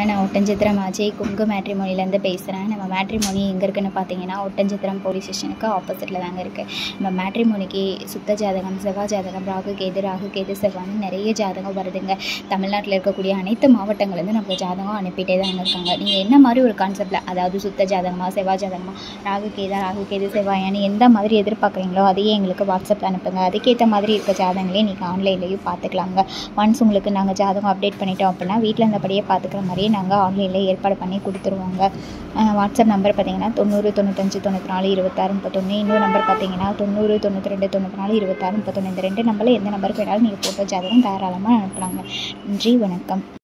நான் ஒட்டஞ்சத்திரம் அஜய் குங்கு மேட்ரிமோனிலேருந்து பேசுகிறேன் நம்ம மேட்ரிமோனி எங்கே இருக்குன்னு பார்த்தீங்கன்னா ஒட்டஞ்சத்திரம் போலீஸ் ஸ்டேஷனுக்கு ஆப்போசிட்டில் தாங்க இருக்குது நம்ம மேட்ரிமோனிக்கு சுத்த ஜாதகம் செவ்வாய் ஜாதகம் ராகு கேது ராகு கேது செவ்வாய்னு நிறைய ஜாதகம் வருதுங்க தமிழ்நாட்டில் இருக்கக்கூடிய அனைத்து மாவட்டங்கள்லேருந்து நமக்கு ஜாதகம் அனுப்பிட்டே தாங்க இருக்காங்க நீங்கள் என்ன மாதிரி ஒரு கான்செப்டில் அதாவது சுத்த ஜாதகமாக செவ்வாய் ஜாதகமாக ராகு கேதா ராகு கேது செவ்வாயான்னு எந்த மாதிரி எதிர்பார்க்குறீங்களோ அதையே எங்களுக்கு வாட்ஸ்அப்பில் அனுப்புங்க அதுக்கேற்ற மாதிரி இருக்க ஜாதகங்களே நீங்கள் ஆன்லைன்லேயும் பார்த்துக்கலாங்க ஒன்ஸ் உங்களுக்கு நாங்கள் ஜாதகம் அப்டேட் பண்ணிட்டோம் அப்படின்னா வீட்டில் இருந்தபடியே பார்த்துக்கிற மாதிரியே நாங்கள் ஆன்லைனில் ஏற்பாடு பண்ணி கொடுத்துருவோங்க அஹ் வாட்ஸ்அப் நம்பர் பார்த்தீங்கன்னா தொண்ணூறு தொண்ணூத்தஞ்சு தொண்ணூற்றி நாலு இருபத்தாறு முப்பத்தொன்று இன்னொரு நம்பர் பார்த்தீங்கன்னா தொண்ணூறு தொண்ணூற்றி ரெண்டு தொண்ணூற்றி நாலு இருபத்தாறு முப்பத்தொன்று இந்த ரெண்டு நம்பரில் எந்த நம்பருக்கு வேணாலும் நீங்கள் ஃபோட்டோ ஜாதகம் தாராளமாக அனுப்பலாங்க நன்றி வணக்கம்